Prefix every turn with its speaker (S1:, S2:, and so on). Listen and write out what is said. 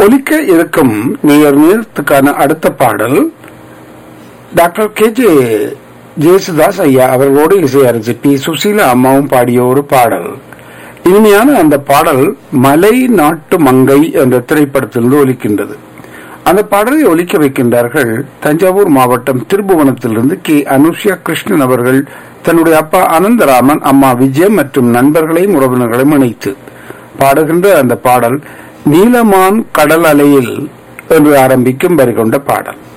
S1: ஒலிக்க இருக்கும் நேயர் நேரத்துக்கான அடுத்த பாடல் டாக்டர் கே ஜே ஜேசுதாஸ் ஐயா அவர்களோடு இசையரசி பி சுசீலா அம்மாவும் பாடிய ஒரு பாடல் இனிமையான அந்த பாடல் மலை நாட்டு மங்கை என்ற திரைப்படத்திலிருந்து ஒலிக்கின்றது அந்த பாடலை ஒலிக்க வைக்கின்றார்கள் தஞ்சாவூர் மாவட்டம் திருபுவனத்திலிருந்து கே அனுஷ்யா கிருஷ்ணன் அவர்கள் தன்னுடைய அப்பா அனந்தராமன் அம்மா விஜயம் மற்றும் நண்பர்களையும் உறவினர்களையும் இணைத்து பாடுகின்ற அந்த பாடல் நீலமான் கடல் அலையில் என்று ஆரம்பிக்கும் வரி கொண்ட பாடல்